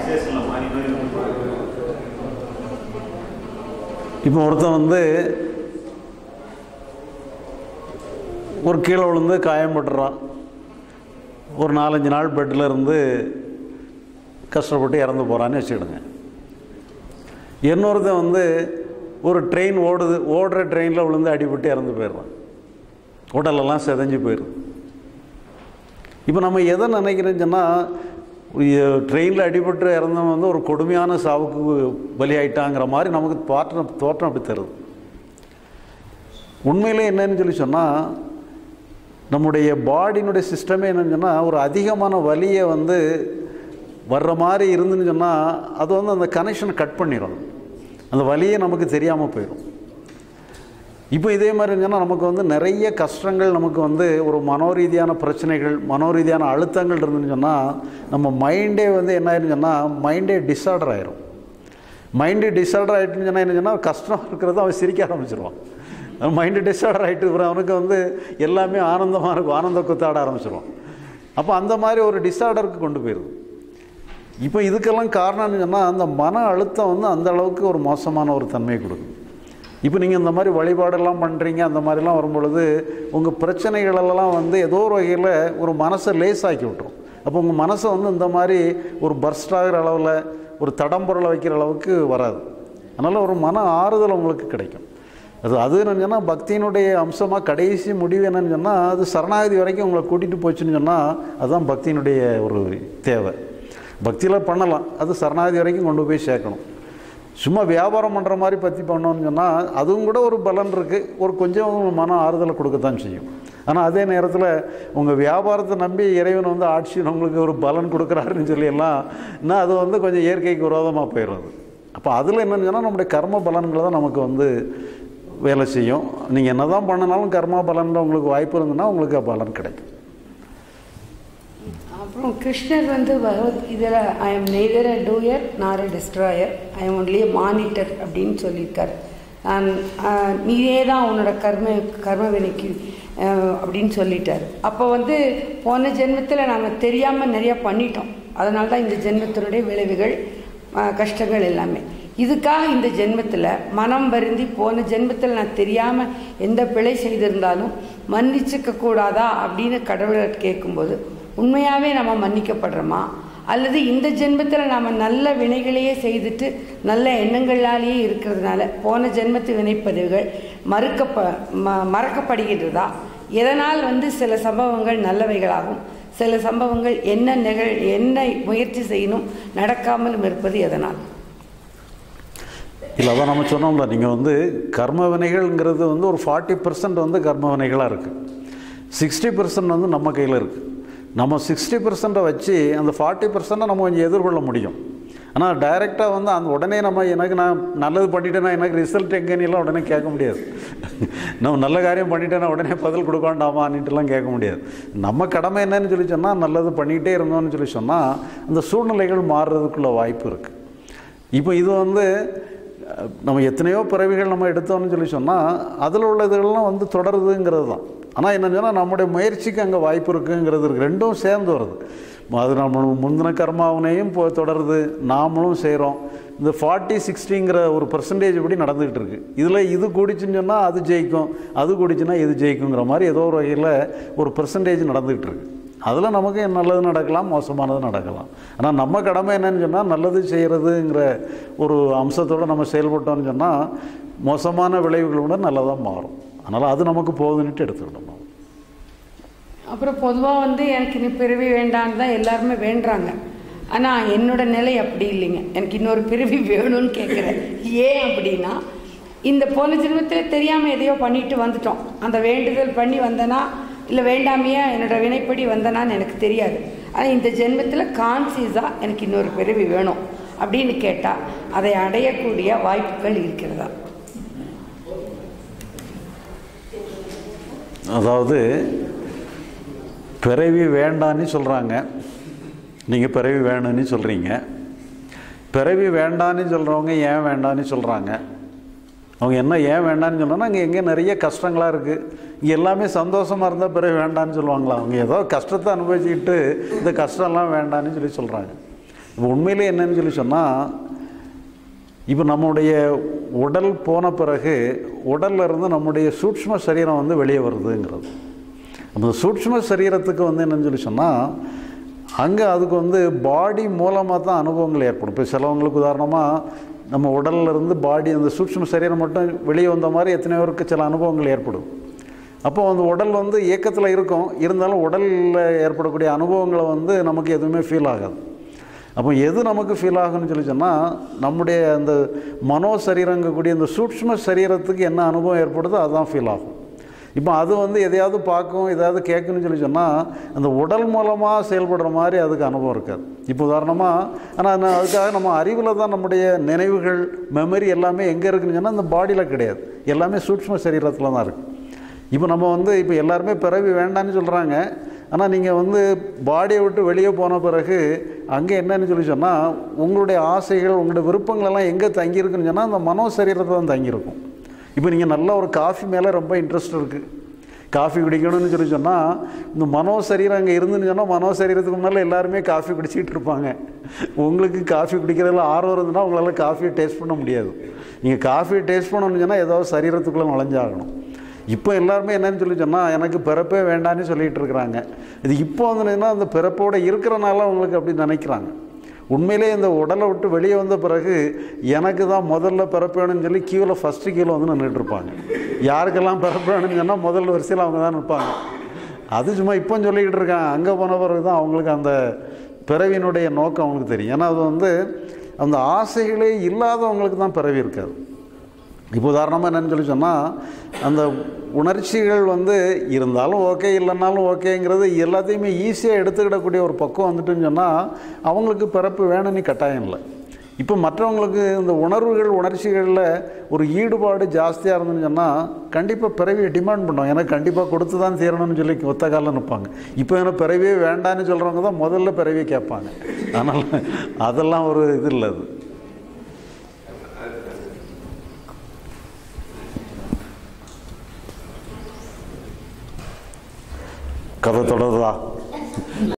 ஸ்டேஷனில் மாறி மாறி இப்போ ஒருத்தன் வந்து ஒரு கீழே விழுந்து காயம்பட்டுறான் ஒரு நாலஞ்சு நாள் பெட்டில் இருந்து கஷ்டப்பட்டு இறந்து போகிறான்னு வச்சுக்கிடுங்க இன்னொருத்தன் வந்து ஒரு ட்ரெயின் ஓடுது ஓடுற ட்ரெயினில் விழுந்து அடிபட்டு இறந்து போயிடுறான் உடலெல்லாம் செதஞ்சு போயிடுது இப்போ நம்ம எதை நினைக்கிறேன்னு சொன்னால் ட்ரெயினில் அடிபட்டு இறந்தவன் வந்து ஒரு கொடுமையான சாவுக்கு பலியாயிட்டாங்கிற மாதிரி நமக்கு தோற்றம் தோற்றம் அப்படி தருது உண்மையிலே என்னன்னு சொல்லி சொன்னால் நம்முடைய பாடியினுடைய சிஸ்டமே என்னன்னு சொன்னால் ஒரு அதிகமான வலியை வந்து வர்ற மாதிரி இருந்துன்னு சொன்னால் அது வந்து அந்த கனெக்ஷனை கட் பண்ணிடும் அந்த வலியே நமக்கு தெரியாமல் போயிடும் இப்போ இதே மாதிரி இருந்துச்சுன்னா நமக்கு வந்து நிறைய கஷ்டங்கள் நமக்கு வந்து ஒரு மனோரீதியான பிரச்சனைகள் மனோரீதியான அழுத்தங்கள் இருந்துன்னு சொன்னால் நம்ம மைண்டே வந்து என்ன ஆயிருன்னு சொன்னால் மைண்டே டிஸார்டர் ஆயிரும் மைண்டு டிஸார்டர் ஆகிட்டுன்னு சொன்னால் என்ன சொன்னால் கஷ்டம் இருக்கிறது அவன் சிரிக்க ஆரம்பிச்சிருவான் மைண்டு டிஸார்டர் ஆகிட்டு அப்புறம் அவனுக்கு வந்து எல்லாமே ஆனந்தமாக இருக்கும் ஆனந்த குத்தாட ஆரம்பிச்சிருவான் அப்போ அந்த மாதிரி ஒரு டிஸார்டருக்கு கொண்டு போயிடுது இப்போ இதுக்கெல்லாம் காரணம்னு சொன்னால் அந்த மன அழுத்தம் வந்து அந்த அளவுக்கு ஒரு மோசமான ஒரு தன்மையை கொடுக்கும் இப்போ நீங்கள் இந்த மாதிரி வழிபாடெல்லாம் பண்ணுறீங்க அந்த மாதிரிலாம் வரும்பொழுது உங்கள் பிரச்சனைகளெல்லாம் வந்து ஏதோ ஒரு வகையில் ஒரு மனசை லேசாக்கி விட்டுரும் அப்போ உங்கள் மனசை வந்து இந்த மாதிரி ஒரு பர்ஸ்ட் ஆகிற அளவில் ஒரு தடம்பொருளை வைக்கிற அளவுக்கு வராது அதனால் ஒரு மன ஆறுதல் உங்களுக்கு கிடைக்கும் அது அது என்னன்னு சொன்னால் பக்தியினுடைய அம்சமாக கடைசி முடிவு என்னன்னு சொன்னால் அது சரணாகதி வரைக்கும் உங்களை கூட்டிகிட்டு போச்சுன்னு சொன்னால் அதுதான் பக்தியினுடைய ஒரு தேவை பக்தியில் பண்ணலாம் அது சரணாகதி வரைக்கும் கொண்டு போய் சேர்க்கணும் சும்மா வியாபாரம் பண்ணுற மாதிரி பற்றி பண்ணோம்னு சொன்னால் அதுவும் கூட ஒரு பலன் இருக்குது ஒரு கொஞ்சம் மன ஆறுதலை கொடுக்கத்தான் செய்யும் ஆனால் அதே நேரத்தில் உங்கள் வியாபாரத்தை நம்பி இறைவன் வந்து ஆட்சி உங்களுக்கு ஒரு பலன் கொடுக்குறாருன்னு சொல்லி எல்லாம் இன்னும் அது வந்து கொஞ்சம் இயற்கைக்கு விரோதமாக போயிடும் அது அப்போ அதில் என்னன்னு சொன்னால் நம்முடைய கர்ம பலன்கள் தான் நமக்கு வந்து வேலை செய்யும் நீங்கள் என்ன தான் பண்ணினாலும் கர்மா பலனில் உங்களுக்கு வாய்ப்பு இருந்ததுன்னா உங்களுக்கு பலன் கிடைக்கும் அப்புறம் கிருஷ்ணர் வந்து பகவத்கீதையில் I am neither a doer nor a destroyer I am only monitor அப்படின்னு சொல்லியிருக்கார் நான் ஆஹ், நீயே தான் உன்னோட கர்ம கர்ம வினைக்கு ஆஹ், அப்படின்னு சொல்லிட்டார் அப்போ வந்து போன ஜென்மத்தில் நாம் தெரியாமல் நிறையா பண்ணிட்டோம் அதனால தான் இந்த ஜென்மத்தினுடைய விளைவுகள் ஆஹ், கஷ்டங்கள் எல்லாமே இதுக்காக இந்த ஜென்மத்தில் மனம் வருந்தி போன ஜென்மத்தில் நான் தெரியாமல் எந்த பிழை செய்திருந்தாலும் மன்னிச்சுக்க கூடாதா அப்படின்னு கடவுளை கேட்கும்போது உண்மையாகவே நம்ம மன்னிக்கப்படுறோமா அல்லது இந்த ஜென்மத்தில் நாம் நல்ல வினைகளையே செய்துட்டு நல்ல எண்ணங்களாலேயே இருக்கிறதுனால போன ஜென்மத்து வினைப்பதிவுகள் மறுக்கப்ப ம மறக்கப்படுகின்றதா எதனால் வந்து சில சம்பவங்கள் நல்லவைகளாகும் சில சம்பவங்கள் என்ன நிகழ் என்ன முயற்சி செய்யணும் நடக்காமலும் இருப்பது எதனால் இல்லை அதான் நம்ம சொன்னோம்ல நீங்கள் வந்து கர்ம வினைகள்ங்கிறது வந்து ஒரு ஃபார்ட்டி பர்சன்ட் வந்து கர்ம வினைகளாக இருக்குது சிக்ஸ்டி பர்சன்ட் வந்து நம்ம கையில் இருக்குது நம்ம சிக்ஸ்டி பர்சண்ட்டை வச்சு அந்த ஃபார்ட்டி பர்சண்ட்டை நம்ம கொஞ்சம் எதிர்கொள்ள முடியும் ஆனால் டைரெக்டாக வந்து அந்த உடனே நம்ம எனக்கு நான் நல்லது பண்ணிட்டேன்னா எனக்கு ரிசல்ட் எங்கேனிலாம் உடனே கேட்க முடியாது நம்ம நல்ல காரியம் பண்ணிட்டேன்னா உடனே பதில் கொடுக்க வேண்டாமான்னுட்டுலாம் கேட்க முடியாது நம்ம கடமை என்னன்னு சொல்லி சொன்னால் நல்லது பண்ணிகிட்டே இருந்தோம்னு சொல்லி சொன்னால் அந்த சூழ்நிலைகள் மாறுறதுக்குள்ள வாய்ப்பு இருக்குது இப்போ இது வந்து அஹ், நம்ம எத்தனையோ பிறவிகள் நம்ம எடுத்தோம்னு சொல்லி சொன்னால் அதில் உள்ள இதுகள்லாம் வந்து தொடருதுங்கிறது தான் ஆனால் என்ன சொன்னால் நம்முடைய முயற்சிக்கு அங்கே வாய்ப்பு இருக்குங்கிறது இருக்கு ரெண்டும் சேர்ந்து வருது அது நம்ம முந்தின கர்மாவனையும் இப்போ தொடருது நாமளும் செய்கிறோம் இந்த ஃபார்ட்டி சிக்ஸ்டிங்கிற ஒரு பர்சன்டேஜ் இப்படி நடந்துகிட்டு இருக்கு இதில் இது கூடிச்சுன்னு சொன்னால் அது ஜெயிக்கும் அது கூடிச்சுன்னா இது ஜெயிக்குங்கிற மாதிரி ஏதோ ஒரு வகையில் ஒரு பர்சன்டேஜ் நடந்துகிட்டு இருக்கு அதில் நமக்கு நல்லது நடக்கலாம் மோசமானது நடக்கலாம் ஆனால் நம்ம கடமை என்னன்னு சொன்னால் நல்லது செய்கிறதுங்கிற ஒரு அம்சத்தோடு நம்ம செயல்பட்டோம்னு சொன்னால் மோசமான விளைவுகள் கூட நல்லதாக மாறும் அதனால் அது நமக்கு போகுதுன்னுட்டு எடுத்துக்கிட்டோம் அப்புறம் பொதுவாக வந்து எனக்கு இனி பிறவி வேண்டான்னு தான் எல்லாருமே வேண்டுறாங்க ஆனால் என்னோட நிலை அப்படி இல்லைங்க எனக்கு இன்னொரு பிறவி வேணும்னு கேட்குறேன் ஏன் அப்படின்னா இந்த போன ஜென்மத்தில் தெரியாமல் எதையோ பண்ணிட்டு வந்துட்டோம் அந்த வேண்டுதல் பண்ணி வந்தனா இல்லை வேண்டாமையா என்னோட வினைப்படி வந்தனான்னு எனக்கு தெரியாது ஆனால் இந்த ஜென்மத்தில் கான்சியஸாக எனக்கு இன்னொரு பிறவி வேணும் அப்படின்னு கேட்டால் அதை அடையக்கூடிய வாய்ப்புகள் இருக்கிறதா அதாவது பிறவி வேண்டான்னு சொல்கிறாங்க நீங்கள் பிறவி வேணும்னு சொல்கிறீங்க பிறவி வேண்டான்னு சொல்கிறவங்க ஏன் வேண்டான்னு சொல்கிறாங்க அவங்க என்ன ஏன் வேண்டான்னு சொன்னால் அங்கே எங்கே நிறைய கஷ்டங்களாக இருக்குது இங்கே எல்லாமே சந்தோஷமாக இருந்தால் பிறகு வேண்டான்னு சொல்லுவாங்களா அவங்க ஏதோ கஷ்டத்தை அனுபவிச்சுக்கிட்டு இந்த கஷ்டம்லாம் வேண்டான்னு சொல்லி சொல்கிறாங்க இப்போ உண்மையிலே என்னன்னு சொல்லி சொன்னால் இப்போ நம்முடைய உடல் போன பிறகு உடல்ல இருந்து நம்முடைய சூட்ச்ம சரீரம் வந்து வெளியே வருதுங்கிறது அந்த சூட்ச்ம சரீரத்துக்கு வந்து என்னன்னு சொல்லி சொன்னால் அங்கே அதுக்கு வந்து பாடி மூலமாக தான் அனுபவங்கள் ஏற்படும் இப்போ சிலவங்களுக்கு உதாரணமாக நம்ம உடல்ல இருந்து பாடி அந்த சூட்ச்ம சரீரம் மட்டும் வெளியே வந்த மாதிரி எத்தனை பேருக்கு சில அனுபவங்கள் ஏற்படும் அப்போ அந்த உடல் வந்து இயக்கத்தில் இருக்கும் இருந்தாலும் உடலில் ஏற்படக்கூடிய அனுபவங்களை வந்து நமக்கு எதுவுமே ஃபீல் ஆகாது அப்போ எது நமக்கு ஃபீல் ஆகும்னு சொல்லி சொன்னால் நம்முடைய அந்த மனோ சரீரங்கக்கூடிய இந்த சூட்ச்ம சரீரத்துக்கு என்ன அனுபவம் ஏற்படுதோ அதுதான் ஃபீல் ஆகும் இப்போ அது வந்து எதையாவது பார்க்கும் எதையாவது கேட்கணும்னு சொல்லி சொன்னால் அந்த உடல் மூலமாக செயல்படுற மாதிரி அதுக்கு அனுபவம் இருக்காது இப்போ உதாரணமாக ஆனால் நான் அதுக்காக நம்ம அறிவில் தான் நம்முடைய நினைவுகள் மெமரி எல்லாமே எங்கே இருக்குன்னு சொன்னால் அந்த பாடியில் கிடையாது எல்லாமே சூட்ச்ம சரீரத்தில் தான் இருக்குது இப்போ நம்ம வந்து இப்போ எல்லாருமே பிறவி வேண்டான்னு சொல்கிறாங்க ஆனால் நீங்கள் வந்து பாடியை விட்டு வெளியே போன பிறகு அங்கே என்னன்னு சொல்லி சொன்னால் உங்களுடைய ஆசைகள் உங்களுடைய விருப்பங்களெல்லாம் எங்கே தங்கியிருக்குன்னு சொன்னால் அந்த மனோ சரீரத்தை தான் தங்கியிருக்கும் இப்போ நீங்கள் நல்ல ஒரு காஃபி மேலே ரொம்ப இன்ட்ரெஸ்ட் இருக்குது காஃபி குடிக்கணும்னு சொல்லி சொன்னால் இந்த மனோ சரீரம் அங்கே இருந்துன்னு சொன்னால் மனோ சரீரத்துக்கு முன்னால் எல்லாருமே காஃபி குடிச்சிட்டு இருப்பாங்க உங்களுக்கு காஃபி குடிக்கிறதுல ஆர்வம் இருந்துன்னா உங்களால் காஃபியை டேஸ்ட் பண்ண முடியாது நீங்கள் காஃபியை டேஸ்ட் பண்ணணும்னு சொன்னால் ஏதாவது சரீரத்துக்குள்ளே நுழைஞ்சாகணும் இப்போ எல்லாருமே என்னன்னு சொல்லி சொன்னால் எனக்கு பிறப்பே வேண்டான்னு சொல்லிட்டு இருக்கிறாங்க இது இப்போ வந்து என்னன்னா அந்த பிறப்போட இருக்கிறனால அவங்களுக்கு அப்படி நினைக்கிறாங்க உண்மையிலே இந்த உடலை விட்டு வெளியே வந்த பிறகு எனக்கு தான் முதல்ல பிறப்பு வேணும்னு சொல்லி கியூவில் ஃபஸ்ட்டு கியூவில் வந்து நின்றுட்டு இருப்பாங்க யாருக்கெல்லாம் பிறப்பு வேணும்னு சொன்னால் முதல் வரிசையில் அவங்க தான் நிற்பாங்க அது சும்மா இப்போ சொல்லிக்கிட்டு இருக்காங்க அங்கே போன பிறகு தான் அவங்களுக்கு அந்த பிறவியினுடைய நோக்கம் அவங்களுக்கு தெரியும் ஏன்னா அது வந்து அந்த ஆசைகளே இல்லாதவங்களுக்கு தான் பிறவி இருக்காது இப்போ உதாரணமாக என்னன்னு சொல்லி சொன்னால் அந்த உணர்ச்சிகள் வந்து இருந்தாலும் ஓகே இல்லைன்னாலும் ஓகேங்கிறது எல்லாத்தையுமே ஈஸியாக எடுத்துக்கிடக்கூடிய ஒரு பக்கம் வந்துட்டுன்னு சொன்னால் அவங்களுக்கு பிறப்பு வேணும்னு கட்டாயம் இல்லை இப்போ மற்றவங்களுக்கு இந்த உணர்வுகள் உணர்ச்சிகளில் ஒரு ஈடுபாடு ஜாஸ்தியாக இருந்துன்னு சொன்னால் கண்டிப்பாக பிறவியை டிமாண்ட் பண்ணுவாங்க எனக்கு கண்டிப்பாக கொடுத்து தான் தீரணும்னு சொல்லி ஒத்த காலில் நிற்பாங்க இப்போ எனக்கு பிறவியே வேண்டான்னு சொல்கிறவங்க தான் முதல்ல பிறவியை கேட்பாங்க அதனால் அதெல்லாம் ஒரு இது இல்லை அது கதை தொடருதா